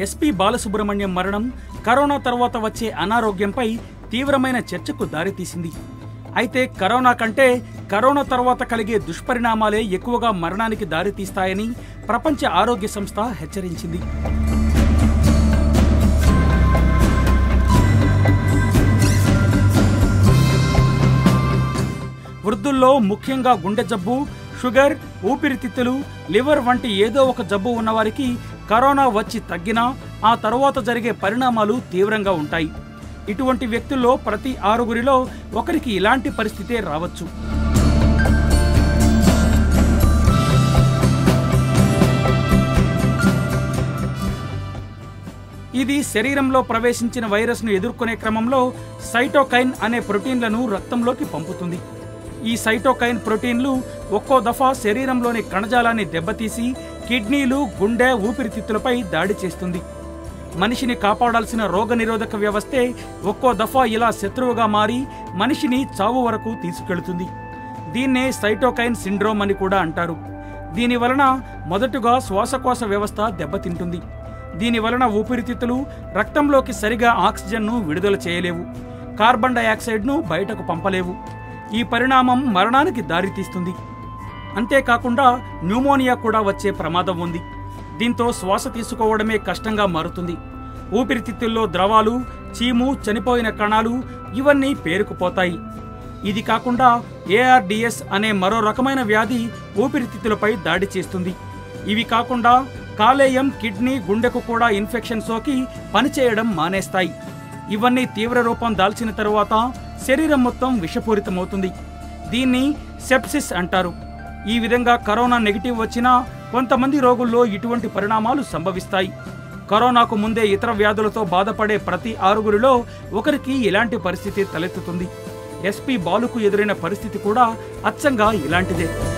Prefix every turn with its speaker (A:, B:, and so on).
A: SP Balasubrahmanyam మరణం corona తర్వాత వచ్చే అనారోగ్యంపై తీవ్రమైన చర్చకు దారితీసింది అయితే కరోనా కంటే కరోనా తర్వాత కలిగే దుష్పరిణామాలే ఎక్కువగా మరణానికి దారితీస్తాయని ప్రపంచ ఆరోగ్య సంస్థ హెచ్చరించింది వృద్ధుల్లో ముఖ్యంగా గుండె జబ్బు షుగర్ ఊపిరితిత్తులు లివర్ వంటి ఏదో ఒక జబ్బు ఉన్నవారికి కరోనా వచ్చి తగ్గినా ఆ తరువాత జరిగే పరిణామాలు తీవ్రంగా ఉంటాయి ఇటువంటి వ్యక్తుల్లో ప్రతి ఆరుగురిలో ఒకరికి ఇలాంటి పరిస్థితే రావచ్చు ఇది శరీరంలో ప్రవేశించిన వైరస్ను ఎదుర్కొనే క్రమంలో సైటోకైన్ అనే ప్రోటీన్లను రక్తంలోకి పంపుతుంది ఈ సైటోకైన్ ప్రోటీన్లు ఒక్కో దఫా శరీరంలోని కణజాలాన్ని దెబ్బతీసి కిడ్నీలు గుండె ఊపిరితిత్తులపై దాడి చేస్తుంది మనిషిని కాపాడాల్సిన రోగనిరోధక వ్యవస్థే ఒక్కో దఫా ఇలా శత్రువుగా మారి మనిషిని చావు వరకు తీసుకెళ్తుంది దీన్నే సైటోకైన్ సిండ్రోమ్ అని కూడా అంటారు దీని వలన మొదటగా శ్వాసకోశ వ్యవస్థ దెబ్బతింటుంది దీని వలన ఊపిరితిత్తులు రక్తంలోకి సరిగా ఆక్సిజన్ను విడుదల చేయలేవు కార్బన్ డయాక్సైడ్ను బయటకు పంపలేవు ఈ పరిణామం మరణానికి దారితీస్తుంది అంతేకాకుండా న్యూమోనియా కూడా వచ్చే ప్రమాదం ఉంది దీంతో శ్వాస తీసుకోవడమే కష్టంగా మారుతుంది ఊపిరితిత్తుల్లో ద్రవాలు చీము చనిపోయిన కణాలు ఇవన్నీ పేరుకుపోతాయి ఇది కాకుండా ఏఆర్డిఎస్ అనే మరో రకమైన వ్యాధి ఊపిరితిత్తులపై దాడి చేస్తుంది ఇవి కాకుండా కాలేయం కిడ్నీ గుండెకు కూడా ఇన్ఫెక్షన్ సోకి పనిచేయడం మానేస్తాయి ఇవన్నీ తీవ్ర రూపం దాల్చిన తరువాత శరీరం మొత్తం విషపూరితమవుతుంది దీన్ని సెప్సిస్ అంటారు ఈ విధంగా కరోనా నెగిటివ్ వచ్చినా కొంతమంది రోగుల్లో ఇటువంటి పరిణామాలు సంభవిస్తాయి కరోనాకు ముందే ఇతర వ్యాధులతో బాధపడే ప్రతి ఆరుగురిలో ఒకరికి ఇలాంటి పరిస్థితి తలెత్తుతుంది ఎస్పీ బాలుకు ఎదురైన పరిస్థితి కూడా అచ్చంగా ఇలాంటిదే